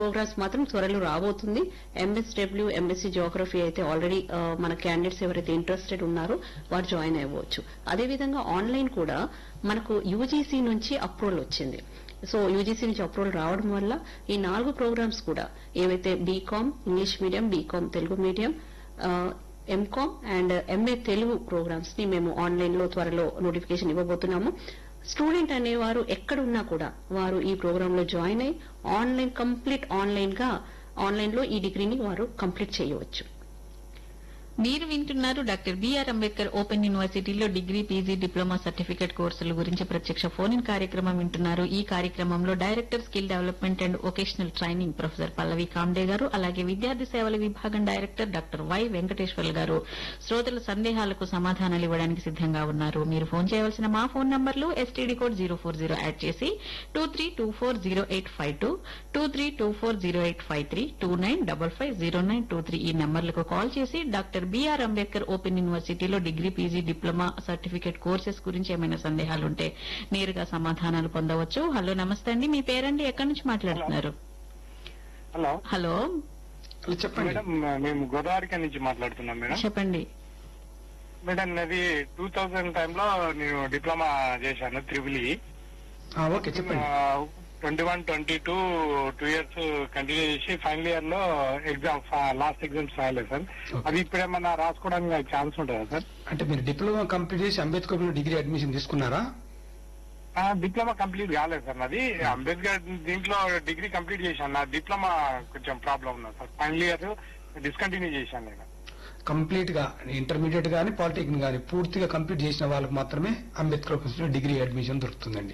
Programmes మాత్రం త్వరలో రాబోతుంది ఎంఎస్డబ్ల్యూ ఎంఎస్సీ జోగ్రఫీ అయితే ఆల్రెడీ మన క్యాండిడేట్స్ ఎవరైతే ఇంట్రెస్టెడ్ ఉన్నారో వారు జాయిన్ అవ్వచ్చు అదేవిధంగా ఆన్లైన్ కూడా మనకు యూజీసీ నుంచి అప్రూవల్ వచ్చింది సో యూజీసీ నుంచి అప్రూవల్ రావడం వల్ల ఈ నాలుగు ప్రోగ్రామ్స్ కూడా ఏవైతే BCom English medium BCom Telugu medium MCom and MA Telugu programs ని మేము ఆన్లైన్ లో త్వరలో నోటిఫికేషన్ ఇవ్వబోతున్నాము స్టూడెంట్ అనేవారు ఎక్కడున్నా కూడా వారు ఈ ప్రోగ్రామ్ లో జాయిన్ అయ్యి ఆన్లైన్ కంప్లీట్ ఆన్లైన్ గా ఆన్లైన్ లో ఈ డిగ్రీని వారు కంప్లీట్ చేయవచ్చు మీరు వింటున్నారు డాక్టర్ బిఆర్ అంబేద్కర్ ఓపెన్ యూనివర్సిటీలో డిగ్రీ పీజీ డిప్లొమా సర్టిఫికేట్ కోర్సుల గురించి ప్రత్యక్ష ఫోన్ ఇన్ కార్యక్రమం వింటున్నారు ఈ కార్యక్రమంలో director skill development and vocational training professor Pallavi Kamde గారు అలాగే విద్యార్థి సేవల విభాగం డైరెక్టర్ డాక్టర్ వై వెంకటేశ్వర్లు గారు శ్రోతల సందేహాలకు సమాధానాలు ఇవ్వడానికి సిద్దంగా ఉన్నారు మీరు ఫోన్ చేయవలసిన మా ఫోన్ నంబర్లు STD code zero four zero add చేసి two three two four zero eight five two two three two four zero eight five three two nine double five zero nine two three ఈ నంబర్లకు call చేసి doctor BR Ambedkar open యూనివర్సిటీలో degree PG diploma certificate courses గురించి ఏమైనా సందేహాలు ఉంటే నేరుగా సమాధానాలు పొందవచ్చు హలో నమస్తే అండి మీ పేరండి ఎక్కడి నుంచి మాట్లాడుతున్నారు హలో హలో అలా చెప్పండి మేడం మేము గోదావరిక నుంచి మాట్లాడుతున్నాం మేడం చెప్పండి మేడం నాది టూ థౌజండ్ టైంలో నేను డిప్లొమా చేశాను త్రిబుల్ ఆ, ఓకే చెప్పండి twenty one twenty two two years continue చేసి ఫైనల్ ఇయర్ లో ఎగ్జామ్ లాస్ట్ ఎగ్జామ్స్ రాయలేదు సార్ Okay. అది ఇప్పుడేమన్నా రాసుకోవడానికి ఛాన్స్ ఉంటుందా సార్ అంటే మీరు డిప్లొమా కంప్లీట్ చేసి అంబేద్కర్ డిగ్రీ అడ్మిషన్ తీసుకున్నారా ఆ, డిప్లొమా కంప్లీట్ కాలేదు సార్ నాది అంబేద్కర్ దీంట్లో డిగ్రీ కంప్లీట్ చేశాను నా డిప్లొమా కొంచెం ప్రాబ్లం ఉన్నది సార్ ఫైనల్ ఇయర్ డిస్కంటిన్యూ చేశాను నేను కంప్లీట్ గా ఇంటర్మీడియట్ గానీ పాలిటెక్నిక్ గానీ పూర్తిగా కంప్లీట్ చేసిన వాళ్ళకి మాత్రమే అంబేద్కర్ యూనివర్సిటీలో డిగ్రీ అడ్మిషన్ దొరుకుతుందండి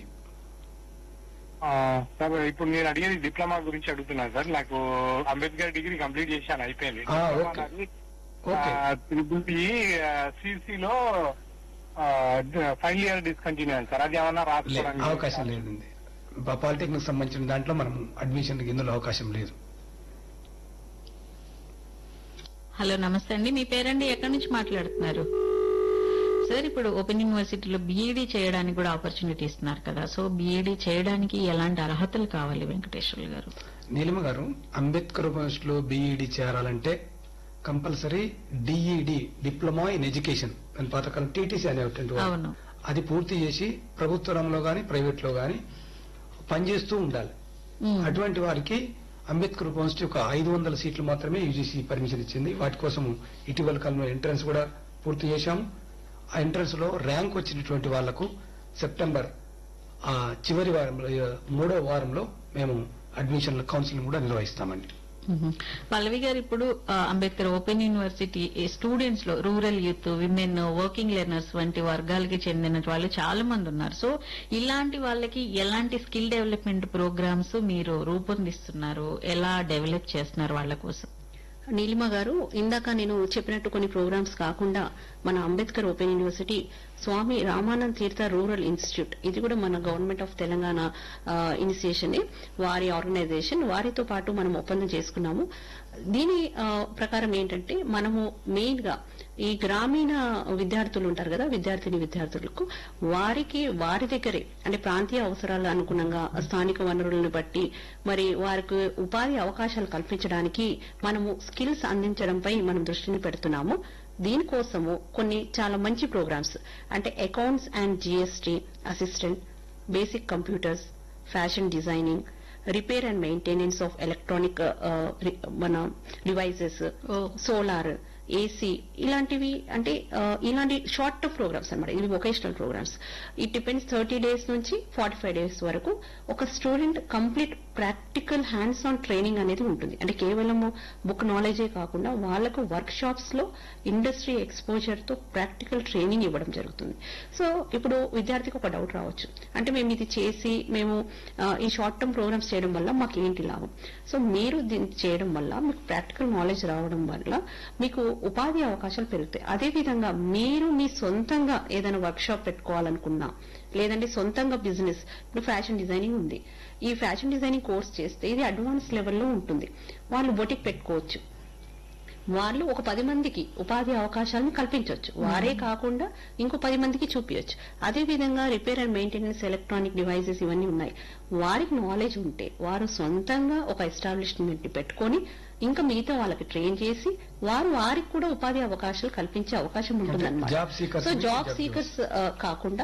ఆ, సార్ ఇప్పుడు నేను అడిగేది డిప్లొమా గురించి అడుగుతున్నాను సార్ నాకు అంబేద్కర్ డిగ్రీ కంప్లీట్ చేశాను అయిపోయింది ఆ, డిప్లొమా ఓకే. నాది, ఓకే ఆ, త్రిబుల్ ఈ సిసిలో ఫైనల్ ఇయర్ డిస్కంటిన్యూ అయింది సార్ అది ఏమన్నా లేదు రాసుకోవడానికి అవకాశం లేదండి పా- పాలిటెక్నిక్ సంబంధించిన దాంట్లో మనం అడ్మిషన్ ఇందులో అవకాశం లేదు హలో నమస్తే అండి మీ పేరండి ఎక్కడి నుంచి మాట్లాడుతున్నారు సార్ ఇప్పుడు ఓపెన్ యూనివర్సిటీలో బీఈడీ చేయడానికి కూడా ఆపర్చునిటీ ఇస్తున్నారు కదా సో బీఈడీ చేయడానికి ఎలాంటి అర్హతలు కావాలి వెంకటేశ్వర్లు గారు నీలిమ గారు అంబేద్కర్ యూనివర్సిటీలో బీఈడి చేరాలంటే compulsory DEd diploma in education అని పాతకాలం టీటీసీ అనేటువంటి వారు. అవును అది పూర్తి చేసి ప్రభుత్వ రంగంలో గాని ప్రైవేట్ లో గాని పనిచేస్తూ ఉండాలి ఉమ్. అటువంటి వారికి అంబేద్కర్ యూనివర్సిటీ ఒక ఐదు వందల సీట్లు మాత్రమే యూజీసీ పర్మిషన్ ఇచ్చింది వాటి కోసం ఇటీవల కాలంలో ఎంట్రన్స్ కూడా పూర్తి చేశాము ఆ ఎంట్రన్స్ లో ర్యాంక్ వచ్చినటువంటి వాళ్లకు సెప్టెంబర్ ఆ చివరి వారంలో ఆ, మూడో వారంలో మేము అడ్మిషన్ కౌన్సిలింగ్ కూడా నిర్వహిస్తామండి మ్మ్. పల్లవి గారు ఇప్పుడు ఆ, అంబేద్కర్ ఓపెన్ యూనివర్సిటీ స్టూడెంట్స్ లో rural youth women working learners వంటి వర్గాలకి చెందిన వాళ్ళు చాలా మంది ఉన్నారు సో ఇలాంటి వాళ్ళకి ఎలాంటి స్కిల్ డెవలప్మెంట్ ప్రోగ్రామ్స్ మీరు రూపొందిస్తున్నారు ఎలా డెవలప్ చేస్తున్నారు వాళ్ళ కోసం నీలిమ గారు ఇందాక నేను చెప్పినట్టు కొన్ని ప్రోగ్రామ్స్ కాకుండా మన Ambedkar open university Swami Ramanand Tirtha rural institute ఇది కూడా మన గవర్నమెంట్ ఆఫ్ తెలంగాణ ఇనిషియేషన్ వారి ఆర్గనైజేషన్ వారితో పాటు మనం ఒప్పందం చేసుకున్నాము దీని ఆ, ప్రకారం ఏంటంటే మనము మెయిన్ గా ఈ గ్రామీణ విద్యార్థులు ఉంటారు కదా విద్యార్థిని విద్యార్థులకు వారికి వారి దగ్గరే అంటే ప్రాంతీయ అవసరాల అనుగుణంగా స్థానిక వనరులను బట్టి మరి వారికి ఉపాధి అవకాశాలు కల్పించడానికి మనము స్కిల్స్ అందించడంపై మనం దృష్టిని పెడుతున్నాము దీనికోసము కొన్ని చాలా మంచి ప్రోగ్రామ్స్ అంటే accounts and GST assistant basic computers fashion designing repair and maintenance of electronic మన డివైసెస్ ఓ. సోలార్ ఏసీ ఇలాంటివి అంటే ఆ, ఇలాంటి షార్ట్ టర్మ్ ప్రోగ్రామ్స్ అన్నమాట ఇవి vocational programs it depends thirty days నుంచి ఫార్టీ ఫైవ్ డేస్ వరకు ఒక student complete practical hands on training అనేది ఉంటుంది అంటే కేవలం బుక్ నాలెడ్జే కాకుండా వాళ్ళకు వర్క్ షాప్స్ లో ఇండస్ట్రీ ఎక్స్పోజర్ తో ప్రాక్టికల్ ట్రైనింగ్ ఇవ్వడం జరుగుతుంది సో ఇప్పుడు విద్యార్థికి ఒక డౌట్ రావచ్చు అంటే మేము ఇది చేసి మేము ఆ, ఈ షార్ట్ టర్మ్ ప్రోగ్రామ్స్ చేయడం వల్ల మాకు ఏంటి లాభం సో మీరు దీన్ని చేయడం వల్ల మీకు ప్రాక్టికల్ నాలెడ్జ్ రావడం వల్ల మీకు ఉపాధి అవకాశాలు పెరుగుతాయి అదే విధంగా మీరు మీ సొంతంగా ఏదైనా వర్క్ షాప్ పెట్టుకోవాలనుకున్నా లేదంటే సొంతంగా బిజినెస్ ఇప్పుడు ఫ్యాషన్ డిజైనింగ్ ఉంది ఈ ఫ్యాషన్ డిజైనింగ్ కోర్స్ చేస్తే ఇది అడ్వాన్స్ లెవెల్లో ఉంటుంది వాళ్ళు బొటిక్ పెట్టుకోవచ్చు వాళ్ళు ఒక పది మందికి ఉపాధి అవకాశాలను కల్పించవచ్చు వారే కాకుండా ఇంకో పది మందికి చూపించవచ్చు అదే విధంగా repair and maintenance electronic devices ఇవన్నీ ఉన్నాయి వారికి నాలెడ్జ్ ఉంటే వారు సొంతంగా ఒక ఎస్టాబ్లిష్మెంట్ ని పెట్టుకొని ఇంకా మిగతా వాళ్ళకి ట్రైన్ చేసి వారు వారికి కూడా ఉపాధి అవకాశాలు కల్పించే అవకాశం ఉంటుందన్నమాట job seekers so job seekers కాకుండా